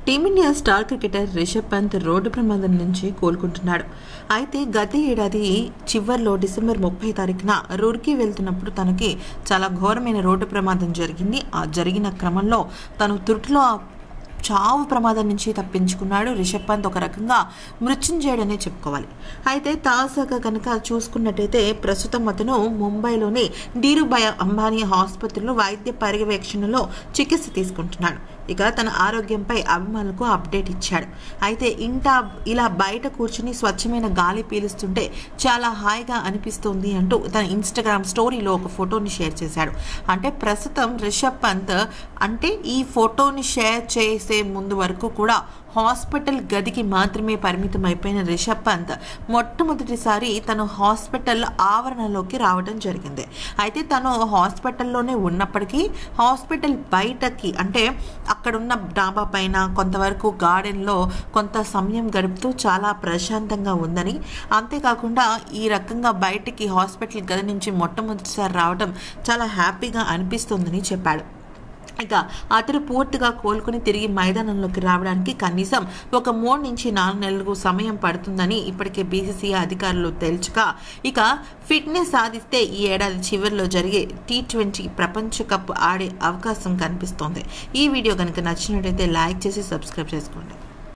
team India star cricketer Rishabh Pant road ప్రమాదం నుంచి కోలుకుంటున్నాడు అయితే గత ఏడాది చివర్లో డిసెంబర్ ముప్పై తారీఖున రూర్కీ వెళ్తున్నప్పుడు తనకి చాలా ఘోరమైన రోడ్డు ప్రమాదం జరిగింది ఆ జరిగిన క్రమంలో తను తుర్టులో చావు ప్రమాదం నుంచి తప్పించుకున్నాడు రిషబ్ పంత్ ఒక రకంగా మృత్యుంజయుడనే చెప్పుకోవాలి అయితే తాజాగా కనుక చూసుకున్నట్టయితే ప్రస్తుతం అతను ముంబైలోని ధీరుభాయ్ అంబానీ ఆసుపత్రిలో వైద్య పర్యవేక్షణలో చికిత్స తీసుకుంటున్నాడు ఇక తన ఆరోగ్యంపై అభిమానులకు అప్డేట్ ఇచ్చాడు అయితే ఇంట ఇలా బయట కూర్చుని స్వచ్ఛమైన గాలి పీలుస్తుంటే చాలా హాయిగా అనిపిస్తుంది అంటూ తన ఇన్స్టాగ్రామ్ స్టోరీలో ఒక ఫోటోని షేర్ చేశాడు అంటే ప్రస్తుతం రిషబ్ పంత్ అంటే ఈ ఫోటోని షేర్ చేసే ముందు వరకు కూడా హాస్పిటల్ గదికి మాత్రమే పరిమితం అయిపోయిన రిషబ్ పంత్ మొట్టమొదటిసారి తను హాస్పిటల్ ఆవరణలోకి రావడం జరిగింది అయితే తను హాస్పిటల్లోనే ఉన్నప్పటికీ హాస్పిటల్ బయటకి అంటే అక్కడున్న డాబా పైన కొంతవరకు గార్డెన్లో కొంత సమయం గడుపుతూ చాలా ప్రశాంతంగా ఉందని అంతేకాకుండా ఈ రకంగా బయటికి హాస్పిటల్ గది నుంచి మొట్టమొదటిసారి రావడం చాలా హ్యాపీగా అనిపిస్తుందని చెప్పాడు ఇక అతడు పూర్తిగా కోలుకుని తిరిగి మైదానంలోకి రావడానికి కనీసం ఒక మూడు నుంచి నాలుగు నెలలకు సమయం పడుతుందని ఇప్పటికే బీసీసీఐ అధికారులు తేల్చగా ఇక ఫిట్నెస్ సాధిస్తే ఈ ఏడాది చివరిలో జరిగే టీ ట్వంటీ ప్రపంచ కప్ ఆడే అవకాశం కనిపిస్తోంది ఈ వీడియో కనుక నచ్చినట్లయితే లైక్ చేసి సబ్స్క్రైబ్ చేసుకోండి